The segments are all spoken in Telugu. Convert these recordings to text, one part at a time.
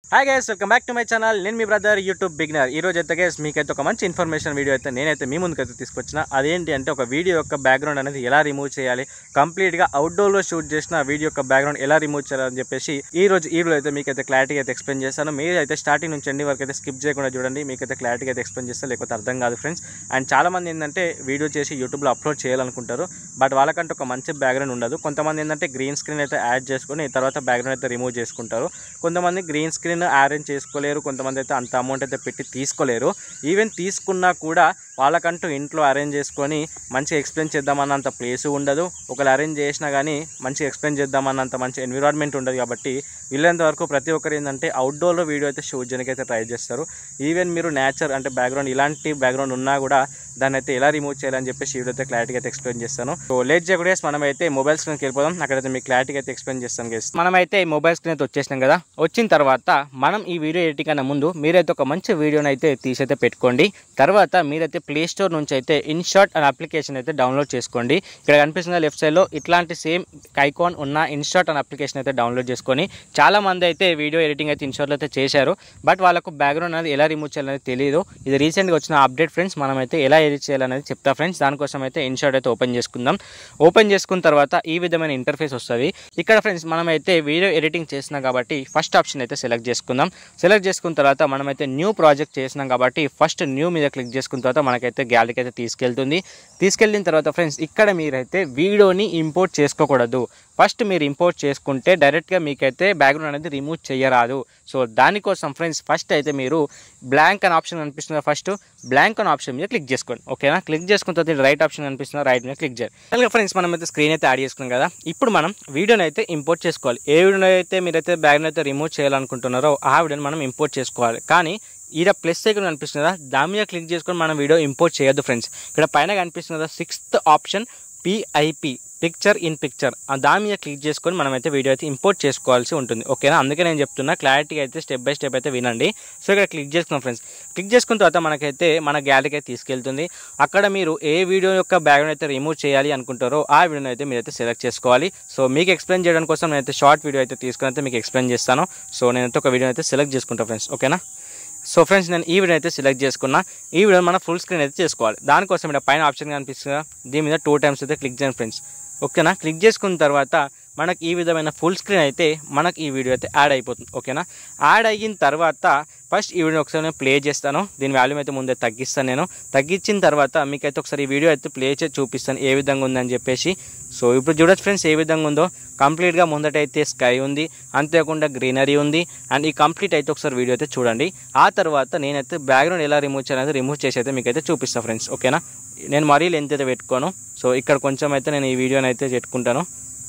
hi guys welcome back to my channel నేను మీ బ్రదర్ యూట్యూబ్ బిగినర్ ఈ రోజు అయితే గైస్ మీకైతే ఒక మంచి ఇన్ఫర్మేషన్ వీడియో అయితే నేనైతే మీ ముందుకైతే తీసుకొచ్చిన అదేంటి అంటే ఒక వీడియో యొక్క బ్యాక్గ్రౌండ్ అనేది ఎలా రిమూవ్ చేయాలి కంప్లీట్గా అవుట్డోర్లో షూట్ చేసిన వీడియో యొక్క బ్యాక్గ్రౌండ్ ఎలా రిమూవ్ చేయాలని చెప్పేసి ఈ రోజు ఈ రోజు అయితే మీకైతే క్లారిటీగా అయితే ఎక్స్ప్లెయిన్ చేస్తాను మీరు అయితే స్టార్టింగ్ నుంచి ఎండి వరకు అయితే స్కిప్ చేయకుండా చూడండి మీకైతే క్లారిటీగా అయితే ఎక్స్ప్లెయిన్ చేస్తే లేకపోతే అర్థం కాదు ఫ్రెండ్స్ అండ్ చాలా మంది ఏంటంటే వీడియో చేసి యూట్యూబ్లో అప్లోడ్ చేయాలనుకుంటారు బట్ వాళ్ళకంటే ఒక మంచి బ్యాక్గ్రౌండ్ ఉండదు కొంతమంది ఏంటంటే గ్రీన్ స్క్రీన్ అయితే యాడ్ చేసుకొని తర్వాత బ్యాక్గ్రౌండ్ అయితే రిమూవ్ చేసుకుంటారు కొంతమంది గ్రీన్ స్క్రీన్ అరేంజ్ చేసుకోలేరు కొంతమంది అయితే అంత అమౌంట్ అయితే పెట్టి తీసుకోలేరు ఈవెన్ తీసుకున్నా కూడా వాళ్ళకంటూ ఇంట్లో అరేంజ్ చేసుకొని మంచిగా ఎక్స్ప్లెయిన్ చేద్దామన్నంత ప్లేస్ ఉండదు ఒకళ్ళు అరేంజ్ చేసినా కానీ మంచిగా ఎక్స్ప్లెయిన్ చేద్దామన్నంత మంచి ఎన్విరాన్మెంట్ ఉండదు కాబట్టి వీళ్ళంత వరకు ప్రతి ఒక్కరు ఏంటంటే అవుట్డోర్లో వీడియో అయితే షూట్ చేయడానికి అయితే ట్రై చేస్తారు ఈవెన్ మీరు నేచర్ అంటే బ్యాక్గ్రౌండ్ ఇలాంటి బ్యాక్గ్రౌండ్ ఉన్నా కూడా దాన్ని అయితే ఎలా రిమూవ్ చేయాలని చెప్పేసి వీడియో అయితే క్లారిటీగా అయితే ఎక్స్ప్లెయిన్ చేస్తాను సో లేట్ చేయకుండా మనం అయితే మొబైల్ స్క్రీన్కి వెళ్ళిపోదాం అక్కడైతే మీకు క్లారిటీగా అయితే ఎక్స్ప్లెయిన్ చేస్తాను గేస్ మనమైతే మొబైల్ స్క్రీన్ అయితే వచ్చేసినాం కదా వచ్చిన తర్వాత మనం ఈ వీడియో ఎడిటింగ్ కన్నా ముందు మీరైతే ఒక మంచి వీడియోని అయితే తీసైతే పెట్టుకోండి తర్వాత మీరైతే ప్లే స్టోర్ నుంచి అయితే ఇన్షాట్ అనే అప్లికేషన్ అయితే డౌన్లోడ్ చేసుకోండి ఇక్కడ కనిపిస్తున్న లెఫ్ట్ సైడ్లో ఇట్లాంటి సేమ్ ఐకాన్ ఉన్న ఇన్షాట్ అనే అప్లికేషన్ అయితే డౌన్లోడ్ చేసుకొని చాలా మంది అయితే వీడియో ఎడిటింగ్ అయితే ఇన్షాట్లో అయితే చేశారు బట్ వాళ్ళకు బ్యాక్గ్రౌండ్ అనేది ఎలా రిమూవ్ చేయాలనేది తెలియదు ఇది రీసెంట్గా వచ్చిన అప్డేట్ ఫ్రెండ్స్ మనమైతే ఎలా ఎడిట్ చేయాలనేది చెప్తా ఫ్రెండ్స్ దానికోసం అయితే ఇన్షాట్ అయితే ఓపెన్ చేసుకుందాం ఓపెన్ చేసుకున్న తర్వాత ఈ విధమైన ఇంటర్ఫేస్ వస్తుంది ఇక్కడ ఫ్రెండ్స్ మనమైతే వీడియో ఎడిటింగ్ చేసినాం కాబట్టి ఫస్ట్ ఆప్షన్ అయితే సెలెక్ట్ చేసుకుందాం సెలెక్ట్ చేసుకున్న తర్వాత మనమైతే న్యూ ప్రాజెక్ట్ చేసినాం కాబట్టి ఫస్ట్ న్యూ మీద క్లిక్ చేసుకున్న తర్వాత మనకైతే గ్యాలరీకి అయితే తీసుకెళ్తుంది తీసుకెళ్ళిన తర్వాత ఫ్రెండ్స్ ఇక్కడ మీరైతే వీడియోని ఇంపోర్ట్ చేసుకోకూడదు ఫస్ట్ మీరు ఇంపోర్ట్ చేసుకుంటే డైరెక్ట్గా మీకైతే బ్యాక్గ్రౌండ్ అనేది రిమూవ్ చేయరాదు సో దానికోసం ఫ్రెండ్స్ ఫస్ట్ అయితే మీరు బ్లాంక్ అని ఆప్షన్ కనిపిస్తుంది ఫస్ట్ బ్లాంక్ అని ఆప్షన్ మీద క్లిక్ చేసుకోండి ఓకేనా క్లిక్ చేసుకున్న తర్వాత రైట్ ఆప్షన్ కనిపిస్తుంది రైట్ మీద క్లిక్ చేయాలి అలాగే ఫ్రెండ్స్ మనం అయితే స్క్రీన్ అయితే యాడ్ చేసుకున్నాం కదా ఇప్పుడు మనం వీడియోని అయితే ఇంపోర్ట్ చేసుకోవాలి ఏ వీడియో అయితే మీరైతే బ్యాక్గ్రౌండ్ అయితే రిమూవ్ చేయాలనుకుంటున్నారో ఆ వీడియోని మనం ఇంపోర్ట్ చేసుకోవాలి కానీ ఈడ ప్లస్ ఐకన్ కనిపిస్తుంది కదా దాని మీద క్లిక్ చేసుకొని మనం వీడియో ఇంపోర్ట్ చేయొద్దు ఫ్రెండ్స్ ఇక్కడ పైన కనిపిస్తుంది కదా sixth option PIP picture in picture దాని మీద క్లిక్ చేసుకొని మనమైతే వీడియో అయితే ఇంపోర్ట్ చేసుకోవాల్సి ఉంటుంది ఓకేనా అందుకే నేను చెప్తున్నా క్లారిటీగా అయితే స్టెప్ బై స్టెప్ అయితే వినండి సో ఇక్కడ క్లిక్ చేసుకున్నాం ఫ్రెండ్స్ క్లిక్ చేసుకున్న తర్వాత మనకైతే మన గ్యాలరీకి అయితే తీసుకెళ్తుంది అక్కడ మీరు ఏ వీడియో యొక్క బ్యాక్గ్రౌండ్ అయితే రిమూవ్ చేయాలి అనుకుంటారో ఆ వీడియోని అయితే మీరైతే సెలెక్ట్ చేసుకోవాలి సో మీకు ఎక్స్ప్లెయిన్ చేయడం కోసం నేనైతే షార్ట్ వీడియో అయితే తీసుకుని అయితే మీకు ఎక్స్ప్లెయిన్ చేస్తాను సో నేనైతే ఒక వీడియో అయితే సెలెక్ట్ చేసుకుంటాను ఫ్రెండ్స్ ఓకేనా సో ఫ్రెండ్స్ నేను ఈ వీడియో అయితే సెలెక్ట్ చేసుకున్నా ఈ వీడియో మన ఫుల్ స్క్రీన్ అయితే చేసుకోవాలి దానికోసం ఇక్కడ పైన ఆప్షన్ కనిపిస్తుంది దీని మీద టూ టైమ్స్ అయితే క్లిక్ చేయండి ఫ్రెండ్స్ ఓకేనా క్లిక్ చేసుకున్న తర్వాత మనకి ఈ విధమైన ఫుల్ స్క్రీన్ అయితే మనకి ఈ వీడియో అయితే యాడ్ అయిపోతుంది ఓకేనా యాడ్ అయిన తర్వాత ఫస్ట్ ఈ వీడియో ఒకసారి నేను ప్లే చేస్తాను దీని వాల్యూమ్ అయితే ముందే తగ్గిస్తాను నేను తగ్గించిన తర్వాత మీకైతే ఒకసారి ఈ వీడియో అయితే ప్లే చేసి చూపిస్తాను ఏ విధంగా ఉందని చెప్పేసి సో ఇప్పుడు చూడొచ్చు ఫ్రెండ్స్ ఏ విధంగా ఉందో కంప్లీట్గా ముందటైతే స్కై ఉంది అంతేకాకుండా గ్రీనరీ ఉంది అండ్ ఈ కంప్లీట్ అయితే ఒకసారి వీడియో అయితే చూడండి ఆ తర్వాత నేనైతే బ్యాక్గ్రౌండ్ ఎలా రిమూవ్ చేయాలని రిమూవ్ చేసి అయితే మీకైతే చూపిస్తాను ఫ్రెండ్స్ ఓకేనా నేను మరీ లెంత్ అయితే పెట్టుకోను సో ఇక్కడ కొంచెం అయితే నేను ఈ వీడియోని అయితే పెట్టుకుంటాను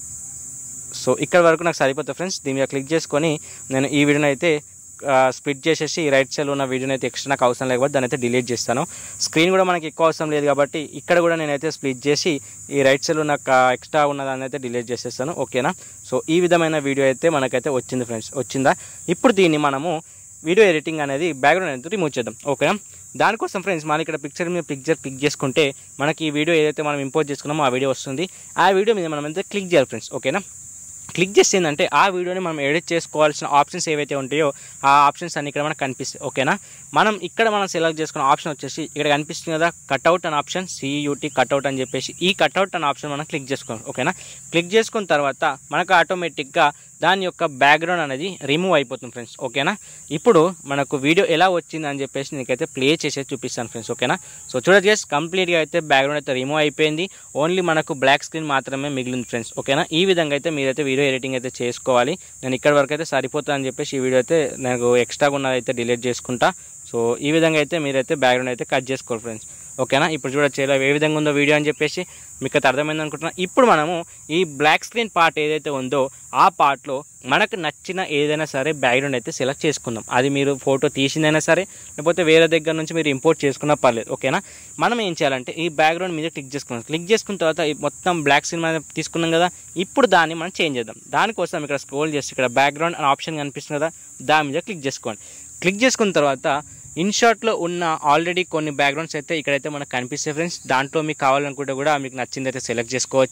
సో ఇక్కడ వరకు నాకు సరిపోతుంది ఫ్రెండ్స్ దీని మీద క్లిక్ చేసుకొని నేను ఈ వీడియోని అయితే స్ప్లిట్ చేసేసి రైట్ సైడ్ ఉన్న వీడియోని అయితే ఎక్స్ట్రా నాకు అవసరం లేకపోతే దాన్ని అయితే డిలీట్ చేస్తాను స్క్రీన్ కూడా మనకి ఎక్కువ అవసరం లేదు కాబట్టి ఇక్కడ కూడా నేనైతే స్ప్లిట్ చేసి ఈ రైట్ సైడ్ ఉన్న ఎక్స్ట్రా ఉన్న దాన్ని అయితే డిలీట్ చేసేస్తాను ఓకేనా సో ఈ విధమైన వీడియో అయితే మనకైతే వచ్చింది ఫ్రెండ్స్ వచ్చిందా ఇప్పుడు దీన్ని మనము వీడియో ఎడిటింగ్ అనేది బ్యాక్గ్రౌండ్ అనేది రిమూవ్ చేద్దాం ఓకేనా దానికోసం ఫ్రెండ్స్ మన ఇక్కడ పిక్చర్ మీద పిక్చర్ క్లిక్ చేసుకుంటే మనకి ఈ వీడియో ఏదైతే మనం ఇంపోర్ట్ చేసుకున్నామో ఆ వీడియో వస్తుంది ఆ వీడియో మీద మనం అయితే క్లిక్ చేయాలి ఫ్రెండ్స్ ఓకేనా క్లిక్ చేస్తే ఏంటంటే ఆ వీడియోని మనం ఎడిట్ చేసుకోవాల్సిన ఆప్షన్స్ ఏవైతే ఉంటాయో ఆ ఆప్షన్స్ అన్ని ఇక్కడ మనకు కనిపిస్తాయి ఓకేనా మనం ఇక్కడ మనం సెలెక్ట్ చేసుకున్న ఆప్షన్ వచ్చేసి ఇక్కడ కనిపిస్తుంది కదా కట్అవుట్ అనే ఆప్షన్ సియూటీ కట్అవుట్ అని చెప్పేసి ఈ కట్అవుట్ అనే ఆప్షన్ మనం క్లిక్ చేసుకోవాలి ఓకేనా క్లిక్ చేసుకున్న తర్వాత మనకు ఆటోమేటిక్గా దాని యొక్క బ్యాక్గ్రౌండ్ అనేది రిమూవ్ అయిపోతుంది ఫ్రెండ్స్ ఓకేనా ఇప్పుడు మనకు వీడియో ఎలా వచ్చింది అని చెప్పేసి నీకైతే ప్లే చేసేది చూపిస్తాను ఫ్రెండ్స్ ఓకేనా సో చూడదు గేస్ కంప్లీట్గా అయితే బ్యాక్గ్రౌండ్ అయితే రిమూవ్ అయిపోయింది ఓన్లీ మనకు బ్లాక్ స్క్రీన్ మాత్రమే మిగిలింది ఫ్రెండ్స్ ఓకేనా ఈ విధంగా అయితే మీరైతే వీడియో ఎడిటింగ్ అయితే చేసుకోవాలి నేను ఇక్కడ వరకు అయితే సరిపోతుంది అని చెప్పేసి ఈ వీడియో అయితే నాకు ఎక్స్ట్రాగా ఉన్నది అయితే డిలీట్ చేసుకుంటా సో ఈ విధంగా అయితే మీరైతే బ్యాక్గ్రౌండ్ అయితే కట్ చేసుకోవాలి ఫ్రెండ్స్ ఓకేనా ఇప్పుడు చూడొచ్చు ఇలా ఏ విధంగా ఉందో వీడియో అని చెప్పేసి మీకు అయితే అర్థమైంది అనుకుంటున్నా ఇప్పుడు మనము ఈ బ్లాక్ స్క్రీన్ పార్ట్ ఏదైతే ఉందో ఆ పార్ట్లో మనకు నచ్చిన ఏదైనా సరే బ్యాక్గ్రౌండ్ అయితే సెలెక్ట్ చేసుకుందాం అది మీరు ఫోటో తీసిందైనా సరే లేకపోతే వేరే దగ్గర నుంచి మీరు ఇంపోర్ట్ చేసుకున్నా పర్లేదు ఓకేనా మనం ఏం చేయాలంటే ఈ బ్యాక్గ్రౌండ్ మీద క్లిక్ చేసుకున్నాం క్లిక్ చేసుకున్న తర్వాత ఈ మొత్తం బ్లాక్ స్క్రీన్ మీద తీసుకున్నాం కదా ఇప్పుడు దాన్ని మనం చేంజ్ చేద్దాం దానికోసం ఇక్కడ స్క్రోల్ చేసి ఇక్కడ బ్యాక్గ్రౌండ్ అనే ఆప్షన్ కనిపిస్తుంది కదా దాని మీద క్లిక్ చేసుకోండి క్లిక్ చేసుకున్న తర్వాత ఇన్షాట్లో ఉన్న ఆల్రెడీ కొన్ని బ్యాక్గ్రౌండ్స్ అయితే ఇక్కడైతే మనకు కనిపిస్తాయి ఫ్రెండ్స్ దాంట్లో మీకు కావాలనుకుంటే కూడా మీకు నచ్చింది అయితే సెలెక్ట్ చేసుకోవచ్చు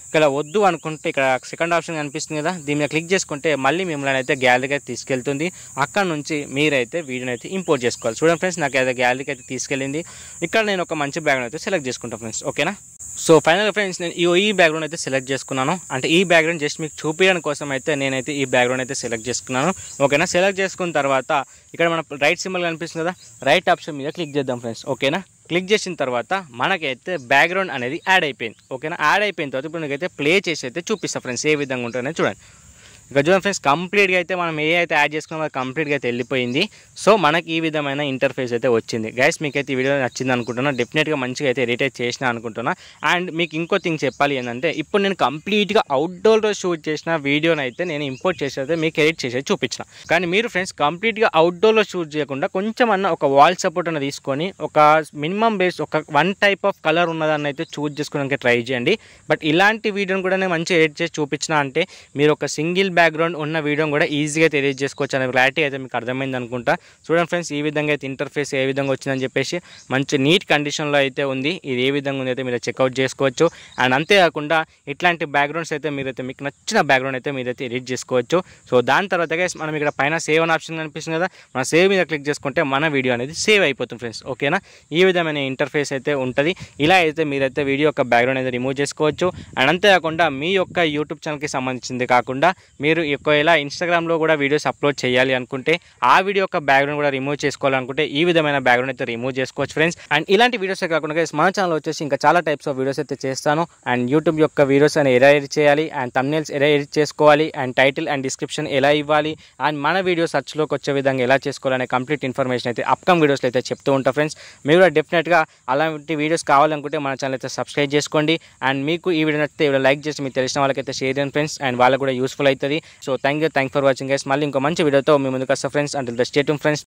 ఇక్కడ వద్దు అనుకుంటే ఇక్కడ సెకండ్ ఆప్షన్ కనిపిస్తుంది కదా దీని మీద క్లిక్ చేసుకుంటే మళ్ళీ మిమ్మల్ని అయితే గ్యాలరీకి అయితే తీసుకెళ్తుంది అక్కడ నుంచి మీరైతే వీడియోని అయితే ఇంపోర్ట్ చేసుకోవాలి చూడండి ఫ్రెండ్స్ నాకు అయితే గ్యాలరీకి అయితే తీసుకెళ్ళింది ఇక్కడ నేను ఒక మంచి బ్యాగ్రౌండ్ అయితే సెలెక్ట్ చేసుకుంటాను ఫ్రెండ్స్ ఓకేనా సో ఫైనల్ ఫ్రెండ్స్ నేను ఈ ఈ బ్యాక్గ్రౌండ్ అయితే సెలెక్ట్ చేసుకున్నాను అంటే ఈ బ్యాక్గ్రౌండ్ జస్ట్ మీకు చూపించడం కోసం అయితే నేనైతే ఈ బ్యాక్గ్రౌండ్ అయితే సెలెక్ట్ చేసుకున్నాను ఓకేనా సెలెక్ట్ చేసుకున్న తర్వాత ఇక్కడ మన రైట్ సింబల్ కనిపిస్తుంది కదా రైట్ ఆప్షన్ మీద క్లిక్ చేద్దాం ఫ్రెండ్స్ ఓకేనా క్లిక్ చేసిన తర్వాత మనకైతే బ్యాక్గ్రౌండ్ అనేది యాడ్ అయిపోయింది ఓకేనా యాడ్ అయిపోయిన తర్వాత ఇప్పుడు నీకైతే ప్లే చేసి అయితే చూపిస్తా ఫ్రెండ్స్ ఏ విధంగా ఉంటుందో చూడండి ఇక చూడండి ఫ్రెండ్స్ కంప్లీట్గా అయితే మనం ఏ అయితే యాడ్ చేసుకున్నామో అది కంప్లీట్గా అయితే వెళ్ళిపోయింది సో మనకి ఈ విధమైన ఇంటర్ఫేస్ అయితే వచ్చింది గైస్ మీకైతే ఈ వీడియో నచ్చింది అనుకుంటున్నా డెఫినెట్గా మంచిగా అయితే ఎడిట్ అయితే చేసిన అనుకుంటున్నా అండ్ మీకు ఇంకో థింగ్ చెప్పాలి ఏంటంటే ఇప్పుడు నేను కంప్లీట్గా అవుట్డోర్లో షూట్ చేసిన వీడియోని అయితే నేను ఇంపోర్ట్ చేసి అయితే మీకు ఎడిట్ చేసి చూపించిన కానీ మీరు ఫ్రెండ్స్ కంప్లీట్గా అవుట్డోర్లో షూట్ చేయకుండా కొంచెం అన్న ఒక వాల్ సపోర్ట్ అనేది తీసుకొని ఒక మినిమం బేస్ ఒక వన్ టైప్ ఆఫ్ కలర్ ఉన్నదాన్ని అయితే చూస్ చేసుకోవడానికి ట్రై చేయండి బట్ ఇలాంటి వీడియోని కూడా నేను మంచిగా ఎడిట్ చేసి చూపించిన అంటే మీరు ఒక సింగిల్ బ్యాక్గ్రౌండ్ ఉన్న వీడియోని కూడా ఈజీగా అయితే ఎడిట్ చేసుకోవచ్చు అనే క్లారిటీ అయితే మీకు అర్థమైంది అనుకుంటా చూడండి ఫ్రెండ్స్ ఈ విధంగా అయితే ఇంటర్ఫేస్ ఏ విధంగా వచ్చిందని చెప్పేసి మంచి నీట్ కండిషన్లో అయితే ఉంది ఇది ఏ విధంగా ఉంది అయితే మీరు చెక్అవుట్ చేసుకోవచ్చు అండ్ అంతేకాకుండా ఇట్లాంటి బ్యాక్గ్రౌండ్స్ అయితే మీరైతే మీకు నచ్చిన బ్యాక్గ్రౌండ్ అయితే మీరైతే ఎడిట్ చేసుకోవచ్చు సో దాని తర్వాత guys మనం ఇక్కడ పైన సేవ్ అనే ఆప్షన్ కనిపిస్తుంది కదా మన సేవ్ మీద క్లిక్ చేసుకుంటే మన వీడియో అనేది సేవ్ అయిపోతుంది ఫ్రెండ్స్ ఓకేనా ఈ విధమైన ఇంటర్ఫేస్ అయితే ఉంటుంది ఇలా అయితే మీరైతే వీడియో యొక్క బ్యాక్గ్రౌండ్ అయితే రిమూవ్ చేసుకోవచ్చు అండ్ అంతేకాకుండా మీ యొక్క యూట్యూబ్ ఛానల్కి సంబంధించింది కాకుండా మీరు ఒకవేళ ఇన్స్టాగ్రామ్లో కూడా వీడియోస్ అప్లోడ్ చేయాలి అనుకుంటే ఆ వీడియో యొక్క బ్యాక్గ్రౌండ్ కూడా రిమూవ్ చేసుకోవాలనుకుంటే ఈ విధమైన బ్యాక్గ్రౌండ్ అయితే రిమూవ్ చేసుకోవచ్చు ఫ్రెండ్స్ అండ్ ఇలాంటి వీడియోస్ కాకుండా guys, మన ఛానల్ వచ్చేసి ఇంకా చాలా టైప్స్ ఆఫ్ వీడియోస్ అయితే చేస్తాను అండ్ యూట్యూబ్ యొక్క వీడియోస్ అని ఎలా ఎడిట్ చేయాలి అండ్ తమ్నేల్స్ ఎలా ఎడిట్ చేసుకోవాలి అండ్ టైటిల్ అండ్ డిస్క్రిప్షన్ ఎలా ఇవ్వాలి అండ్ మన వీడియో సర్చ్లోకి వచ్చే విధంగా ఎలా చేసుకోవాలనే కంప్లీట్ ఇన్ఫర్మేషన్ అయితే అప్కమ్ వీడియోస్లో అయితే చెప్తూ ఉంటాం ఫ్రెండ్స్ మీరు కూడా డెఫినెట్గా అలాంటి వీడియోస్ కావాలనుకుంటే మన ఛానల్ అయితే సబ్స్క్రైబ్ చేసుకోండి అండ్ మీకు ఈ వీడియో నచ్చితే వీడియో లైక్ చేసి మీకు తెలిసిన వాళ్ళకైతే షేర్ చేయండి ఫ్రెండ్స్ అండ్ వాళ్ళకి కూడా యూస్ఫుల్ అవుతుంది so thank you thank for watching guys మళ్ళీ ఇంకో మంచి వీడియోతో మీ ముందుకు వస్తా ఫ్రెండ్స్ అంటే స్టేట్ ఫ్రెండ్స్